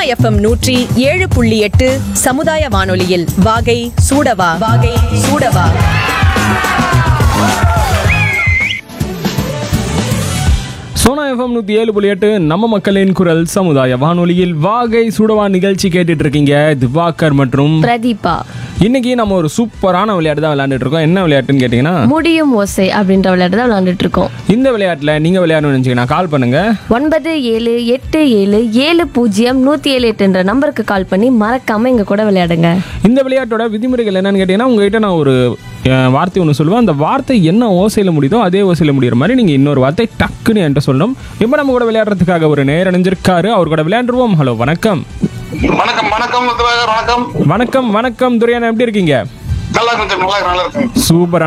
FM நூற்றி ஏழு புள்ளி எட்டு சமுதாய வானொலியில் வாகை சூடவா வாகை சூடவா சோனா எஃப்எம் நூற்றி ஏழு புள்ளி எட்டு நம்ம மக்களின் குரல் சமுதாய வானொலியில் வாகை சுடவா நிகழ்ச்சி கேட்டுட்டு இருக்கீங்க திவாகர் மற்றும் பிரதீபா இன்னைக்கு நம்ம ஒரு சூப்பரான விளையாட்டு தான் விளையாண்டுட்டு இருக்கோம் என்ன விளையாட்டுன்னு கேட்டிங்கன்னா முடியும் ஓசை அப்படின்ற விளையாட்டு தான் விளையாண்டுட்டு இருக்கோம் இந்த விளையாட்டில் நீங்கள் விளையாடணும்னு நினச்சிங்கன்னா கால் பண்ணுங்க ஒன்பது ஏழு எட்டு ஏழு ஏழு பூஜ்ஜியம் நூற்றி ஏழு எட்டுன்ற நம்பருக்கு கால் பண்ணி மறக்காம எங்க கூட விளையாடுங்க இந்த விளையாட்டோட விதிமுறைகள் என்னன்னு கேட்டிங்கன்னா உங்ககிட்ட நான் ஒரு அஹ், வார்த்தை ஒன்று சொல்லுவேன் அந்த வார்த்தை என்ன ஓசையில் முடியுதோ அதே ஓசையில் முடியிற மாதிரி நீங்கள் இன்னொரு வார்த்தை டக்குன்னு என்கிட்ட சொல்லணும் இப்போ நம்ம கூட விளையாடுறதுக்காக ஒரு நேர் அணிஞ்சிருக்காரு அவர் கூட விளையாண்டுருவோம் ஹலோ வணக்கம் வணக்கம் வணக்கம் திவாகர் வணக்கம் வணக்கம் வணக்கம் துரையானா எப்படி இருக்கீங்க நல்லா இருக்கு நல்லா இருக்கு நல்லா இருக்கு சூப்பரா